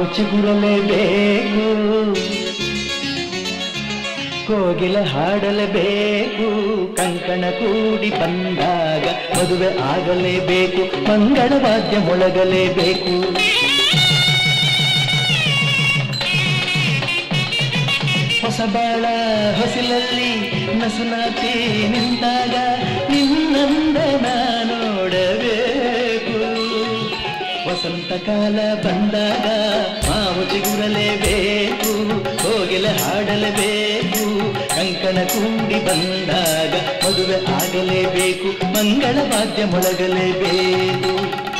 ಮಾವು ಚಿಗುರಲೇಬೇಕು ಕೋಗಿಲ ಹಾಡಲೇಬೇಕು ಕಂಕಣ ಕೂಡಿ ಬಂದಾಗ ಮದುವೆ ಆಗಲೇಬೇಕು ಮಂಗಳ ವಾದ್ಯ ಮೊಳಗಲೇಬೇಕು ಹೊಸ ಬಾಳ ಹೊಸಿಲಲ್ಲಿ ನಸುನಾತಿ ನಿಂತಾಗ ನಿನ್ನಂದ ನೋಡಬೇಕು ವಸಂತ ಕಾಲ ಬಂದಾಗ ಮಾವು ಚಿಗುರಲೇಬೇಕು ಕೋಗಿಲ ಹಾಡಲೇಬೇಕು ಕಂಕಣ ಕೂಡಿ ಬಂದಾಗ ಮದುವೆ ಆಗಲೇಬೇಕು ಮಂಗಳ ವಾದ್ಯ ಮೊಳಗಲೇಬೇಕು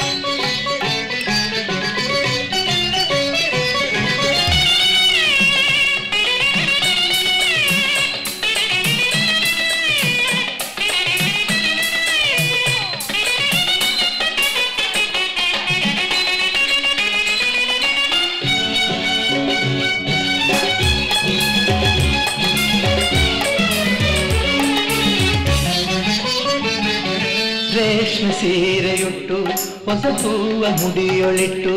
ರೇಷ್ಮೆ ಸೀರೆಯುಟ್ಟು ಹೊಸ ಹೂವ ಮುಡಿಯೊಳಿಟ್ಟು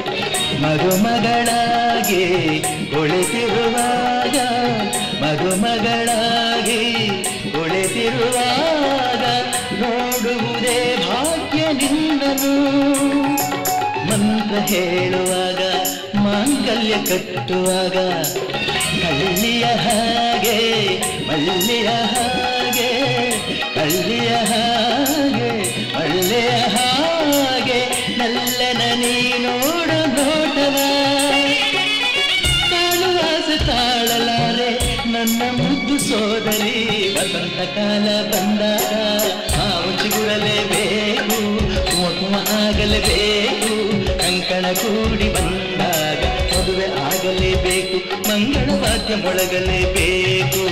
ಮಗುಮಗಳಾಗಿ ಕುಳಿತಿರುವಾಗ ಮಗುಮಗಳಾಗಿ ಕುಳಿತಿರುವಾಗ ನೋಡುವುದೇ ಭಾಗ್ಯ ನಿನ್ನನು ಮಂತ್ರ ಹೇಳುವಾಗ ಮಾಂಗಲ್ಯ ಕಟ್ಟುವಾಗ ಕಳ್ಳಿಯ ಹಾಗೆ ಮಲ್ಲಿಯ ಹಾಗೆ ಕಳ್ಳಿಯ ಹಾಗೆ ಮಳ್ಳೆಯ ಹಾಗೆ ನಲ್ಲನ ನೀ ನೋಡು ನೋಟವ ತಾಳುವಾಸ ತಾಳಲಾರೆ ನನ್ನ ಮುದ್ದು ಸೋದರಿ ವಸಂತ ಕಾಲ ಬಂದಾಗ ಹಾವು ಚಿಗುರಲೇಬೇಕು ಕುಮ ಆಗಲೇಬೇಕು ಕಂಕಣ ಕೂಡಿ ಬಂದಾಗ ಮದುವೆ ಆಗಲೇಬೇಕು ಮಂಗಳ ವಾದ್ಯ ಮೊಳಗಲೇಬೇಕು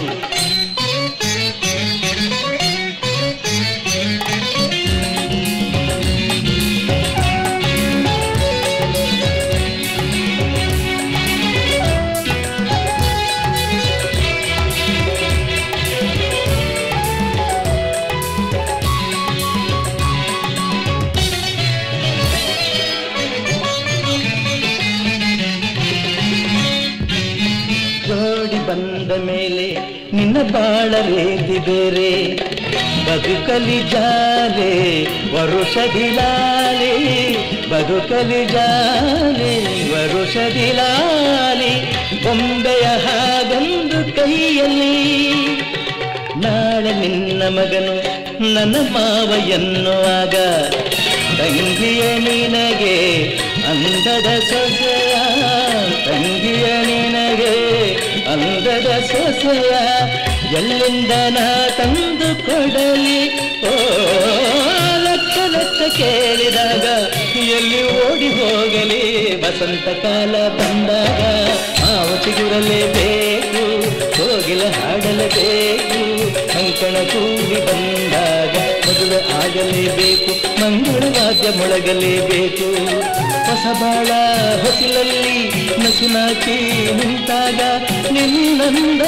ಜೋಡಿ ಬಂದ ಮೇಲೆ ನಿನ್ನ ಬಾಳ ರೀತಿ ಬೇರೆ ಬದುಕಲಿ ಜಾಲೆ ವರುಷದಿಲಾಲಿ ಬದುಕಲಿ ಜಾಲೆ ವರುಷದಿಲಾಲಿ ಬೊಂಬೆಯ ಹಾಗೊಂದು ಕೈಯಲ್ಲಿ ನಾಳೆ ನಿನ್ನ ಮಗನು ನನ್ನ ಮಾವ ಎನ್ನುವಾಗ ತಂಗಿಯ ನಿನಗೆ ಅಂದದ ಸೊಸೆಯ ತಂಗಿಯ ನಿನಗೆ ಅಂದದ ಸೊಸೆಯ ಎಲ್ಲಿಂದ ನಾ ತಂದು ಕೊಡಲಿ ಓ ಲಕ್ಷ ಲಕ್ಷ ಕೇಳಿದಾಗ ಎಲ್ಲಿ ಓಡಿ ಹೋಗಲಿ ವಸಂತ ಕಾಲ ಬಂದಾಗ ಮಾವು ಚಿಗುರಲೇಬೇಕು ಕೋಗಿಲ ಹಾಡಲೇಬೇಕು ಕಂಕಣ ಕೂಡಿ ಬಂದಾಗ ಮದುವೆ ಆಗಲೇಬೇಕು ಮಂಗಳ ವಾದ್ಯ ಮೊಳಗಲೇಬೇಕು ಹೊಸ ಬಾಳ ಹೊಸಿಲಲ್ಲಿ ನಸುನಾಚಿ ನಿಂತಾಗ ನಿನ್ನಂದ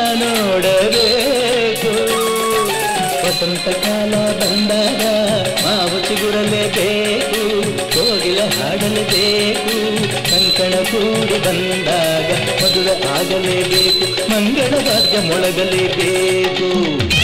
ನೋಡಬೇಕು ವಸಂತ ಕಾಲ ಬಂದಾಗ ಮಾವು ಚಿಗುರಲೇಬೇಕು ಕೋಗಿಲ ಹಾಡಲೇಬೇಕು ಕಂಕಣ ಕೂಡಿ ಬಂದಾಗ ಮದುವೆ ಆಗಲೇಬೇಕು ಮಂಗಳ ವಾದ್ಯ ಮೊಳಗಲೇಬೇಕು